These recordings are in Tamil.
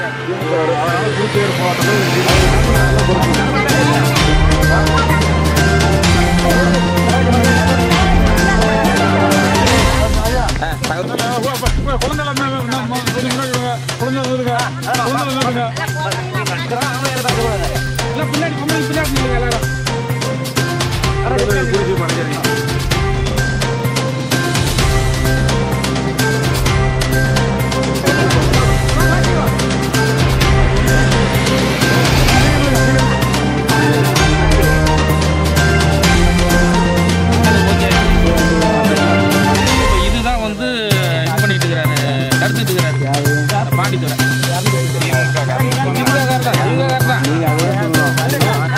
இப்போ இதுதான் வந்து இது பண்ணிட்டு இருக்கிறாரு தடுத்துட்டு இருக்கிறாரு பாண்டித்துறை திமுககாரர் தான், திமுககாரர் தான்.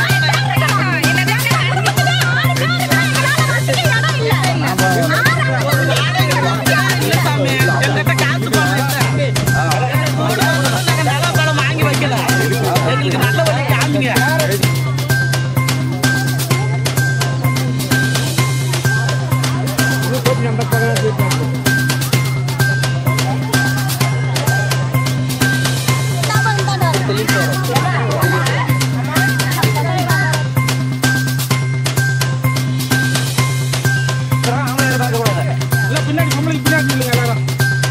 எல்லாம் பின்னாடி பொம்பளைக்கு பின்னாடி நில்லுங்க எல்லாரும்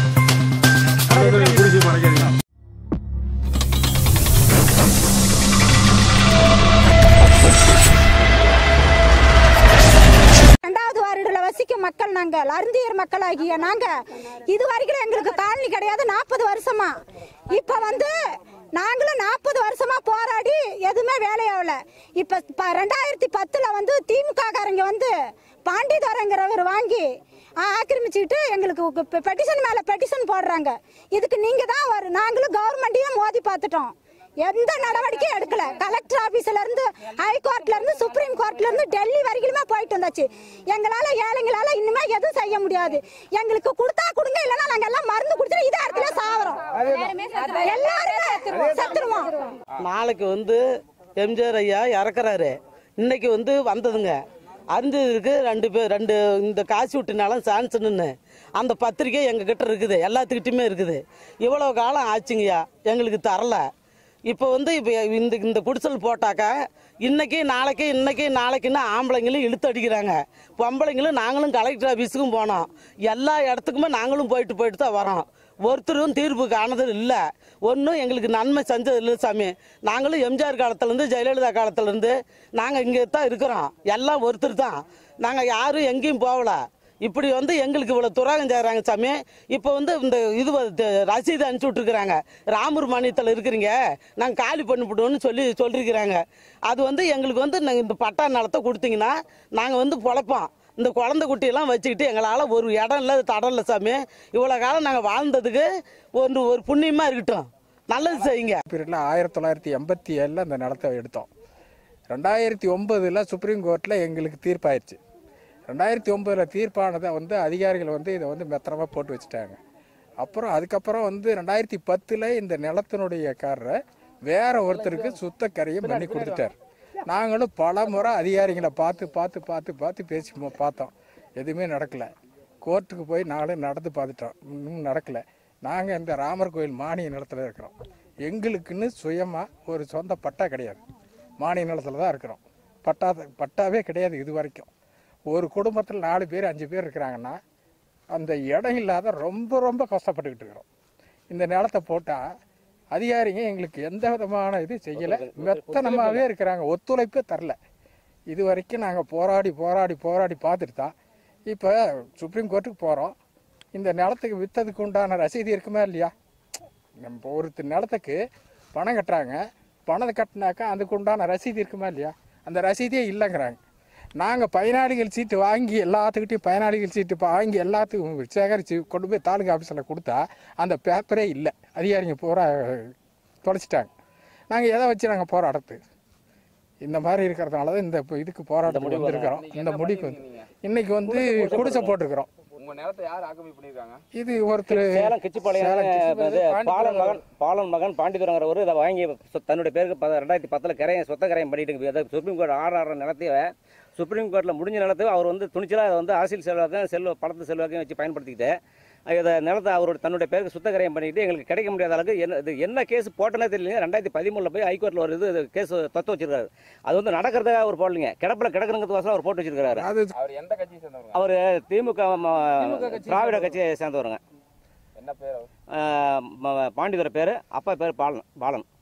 ரெண்டாவது வார்டுல வசிக்கும் மக்கள் நாங்கள் அருந்தியர் மக்களாகிய நாங்க இது வரைக்கும் எங்களுக்கு காலனி கிடையாது நாற்பது வருஷமா இப்ப வந்து நாங்களும் நாற்பது வருஷமா போராடி எதுவுமே வேலையாகல இப்ப ப- ரெண்டாயிரத்தி பத்துல வந்து திமுக காரங்க வந்து பாண்டிதரங்கிறவர் வாங்கி ஆ, ஆக்கிரமிச்சுக்கிட்டு எங்களுக்கு பெட்டிஷன் மேல பெட்டிஷன் போடுறாங்க இதுக்கு நீங்க தான் ஒரு நாங்களும் கவர்மெண்ட்டையும் மோதி பார்த்துட்டோம் எந்த நடவடிக்கையும் எடுக்கல கலெக்டர் ஆபீஸ்ல இருந்து ஹைகோர்ட்ல இருந்து சுப்ரீம் கோர்ட்ல இருந்து டெல்லி வரைக்குமே போயிட்டு வந்தாச்சு எங்களால ஏழைங்களால இனிமே எதுவும் செய்ய முடியாது எங்களுக்கு கொடுத்தா கொடுங்க இல்லைன்னா நாங்க எல்லாம் மருந்து குடிச்சிட்டு இதே இடத்துல சாவறோம் எல்லாருமே செத்துருவோம் நாளைக்கு வந்து எம்ஜிஆர் ஐயா இறக்குறாரு இன்னைக்கு வந்து வந்ததுங்க அறிஞ்சதுக்கு ரெண்டு பேர் ரெண்டு இந்த காசி விட்டுனாலும் சான்சன்னு அந்த பத்திரிக்கை எங்ககிட்ட இருக்குது எல்லாத்துக்கிட்டையுமே இருக்குது இவ்வளோ காலம் ஆச்சுங்கய்யா எங்களுக்கு தரல இப்போ வந்து இப்போ இந்த இந்த குடிசல் போட்டாக்கா இன்னைக்கு நாளைக்கு இன்னைக்கு நாளைக்குன்னு ஆம்பளைங்களும் இழுத்து அடிக்கிறாங்க பொம்பளைங்களும் நாங்களும் கலெக்டர் ஆஃபீஸுக்கும் போனோம் எல்லா இடத்துக்குமே நாங்களும் போயிட்டு போயிட்டு தான் வரோம் ஒருத்தரும் தீர்ப்பு காணது இல்லை ஒன்றும் எங்களுக்கு நன்மை செஞ்சது இல்லை சாமி நாங்களும் எம்ஜிஆர் காலத்துலேருந்து ஜெயலலிதா காலத்துலேருந்து நாங்கள் இங்கே தான் இருக்கிறோம் எல்லாம் ஒருத்தர் தான் நாங்கள் யாரும் எங்கேயும் போகல இப்படி வந்து எங்களுக்கு இவ்வளோ துரோகம் செய்கிறாங்க சாமி இப்போ வந்து இந்த இது வந்து ரசீது அனுப்பிச்சி விட்ருக்குறாங்க ராமூர் மானியத்தில் இருக்கிறீங்க நாங்கள் காலி பண்ணிவிடுவோம்னு சொல்லி சொல்லியிருக்கிறாங்க அது வந்து எங்களுக்கு வந்து நாங்கள் இந்த பட்டா நிலத்தை கொடுத்தீங்கன்னா நாங்கள் வந்து பொழைப்போம் இந்த குழந்தை குட்டியெல்லாம் வச்சுக்கிட்டு எங்களால் ஒரு இடம் இல்லை தடம் இல்லை சாமி இவ்வளோ காலம் நாங்கள் வாழ்ந்ததுக்கு ஒரு ஒரு புண்ணியமாக இருக்கட்டும் நல்லது செய்யுங்க பீரியடில் ஆயிரத்தி தொள்ளாயிரத்தி எண்பத்தி ஏழில் அந்த நிலத்தை எடுத்தோம் ரெண்டாயிரத்தி ஒம்பதில் சுப்ரீம் கோர்ட்டில் எங்களுக்கு தீர்ப்பாயிருச்சு ரெண்டாயிரத்தி ஒம்பதில் தீர்ப்பானதை வந்து அதிகாரிகள் வந்து இதை வந்து மெத்தனமாக போட்டு வச்சுட்டாங்க அப்புறம் அதுக்கப்புறம் வந்து ரெண்டாயிரத்தி பத்தில் இந்த நிலத்தினுடைய காரரை வேற ஒருத்தருக்கு சுத்த கரையும் பண்ணி கொடுத்துட்டார் நாங்களும் பல முறை அதிகாரிகளை பார்த்து பார்த்து பார்த்து பார்த்து பேசி மு- பார்த்தோம் எதுவுமே நடக்கலை கோர்ட்டுக்கு போய் நாங்களும் நடந்து பார்த்துட்டோம் இன்னும் நடக்கலை நாங்கள் இந்த ராமர் கோயில் மானிய நிலத்தில் இருக்கிறோம் எங்களுக்குன்னு சுயமாக ஒரு சொந்த பட்டா கிடையாது மானிய நிலத்தில் தான் இருக்கிறோம் பட்டா பட்டாவே கிடையாது இது வரைக்கும் ஒரு குடும்பத்தில் நாலு பேர் அஞ்சு பேர் இருக்கிறாங்கன்னா அந்த இடம் இல்லாத ரொம்ப ரொம்ப கஷ்டப்பட்டுக்கிட்டு இருக்கிறோம் இந்த நிலத்தை போட்டால் அதிகாரிங்க எங்களுக்கு எந்த விதமான இது செய்யலை மெத்தனமாகவே இருக்கிறாங்க ஒத்துழைப்பே தரல இது வரைக்கும் நாங்கள் போராடி போராடி போராடி பார்த்துட்டு தான் இப்போ சுப்ரீம் கோர்ட்டுக்கு போகிறோம் இந்த நிலத்துக்கு விற்றதுக்கு உண்டான ரசீது இருக்குமா இல்லையா நம்ம ஒரு நிலத்துக்கு பணம் கட்டுறாங்க பணம் கட்டினாக்கா அதுக்கு உண்டான ரசீது இருக்குமா இல்லையா அந்த ரசீதே இல்லைங்கிறாங்க நாங்கள் பயனாளிகள் சீட்டு வாங்கி எல்லாத்துக்கிட்டையும் பயனாளிகள் சீட்டு வாங்கி எல்லாத்துக்கும் சேகரித்து கொண்டு போய் தாலுகா ஆஃபீஸில் கொடுத்தா அந்த பேப்பரே இல்லை அதிகாரிங்க பூரா தொலைச்சிட்டாங்க நாங்கள் எதை வச்சு நாங்கள் போராடுறது இந்த மாதிரி இருக்கிறதுனால தான் இந்த இப்போ இதுக்கு போராட்டம் வந்திருக்கிறோம் இந்த முடிவுக்கு வந்து இன்னைக்கு வந்து குடிசை போட்டிருக்கிறோம் உங்க நிலத்தை யார் ஆக்கிரமிப்பு பண்ணிருக்காங்க இது ஒருத்தர் சேலம் கிச்சிப்பாளையம் சேலம் கிச்சிப்பாளையம் இது பாண்டித்துறை பாலன் மகன் பாலன் மகன் பாண்டித்துறங்கிறவர் இதை வாங்கி சொ- தன்னுடைய பேருக்கு ப- ரெண்டாயிரத்தி பத்தில் கரையம் சொத்த கரையம் பண்ணிட்டு இருக்கு. அதாவது சுப்ரீம் கோர்ட் ஆறு ஆறு நிலத்தையே சுப்ரீம் கோர்ட்டில் முடிஞ்ச நிலத்தையும் அவர் வந்து துணிச்சலாக அதை வந்து அரசியல் செல்வாக்கையும் செல்வ பணத்து செல்வாக்கையும் வச்சு பயன்படுத்திக்கிட்டு இதை நிலத்தை அவரோட தன்னுடைய பேருக்கு சுத்தகரையம் பண்ணிட்டு எங்களுக்கு கிடைக்க முடியாத அளவுக்கு என்ன இது என்ன கேஸ் போட்டனே தெரியல ரெண்டாயிரத்தி பதிமூணில் போய் ஹைகோர்ட்டில் ஒரு இது கேஸ் தொத்து வச்சிருக்காரு அது வந்து நடக்கிறதுக்காக அவர் போடலைங்க கிடப்பில் கிடக்குறதுக்கோசரம் அவர் போட்டு வச்சிருக்காரு அது அவர் எந்த கட்சியை சேர்ந்தவங்க அவர் திமுக ம- திராவிட கட்சியை சேர்ந்தவருங்க என்ன பேர் அவர் ஆஹ் ம- பாண்டிதுரை பேர் அப்பா பேர் பாலன் பாலன்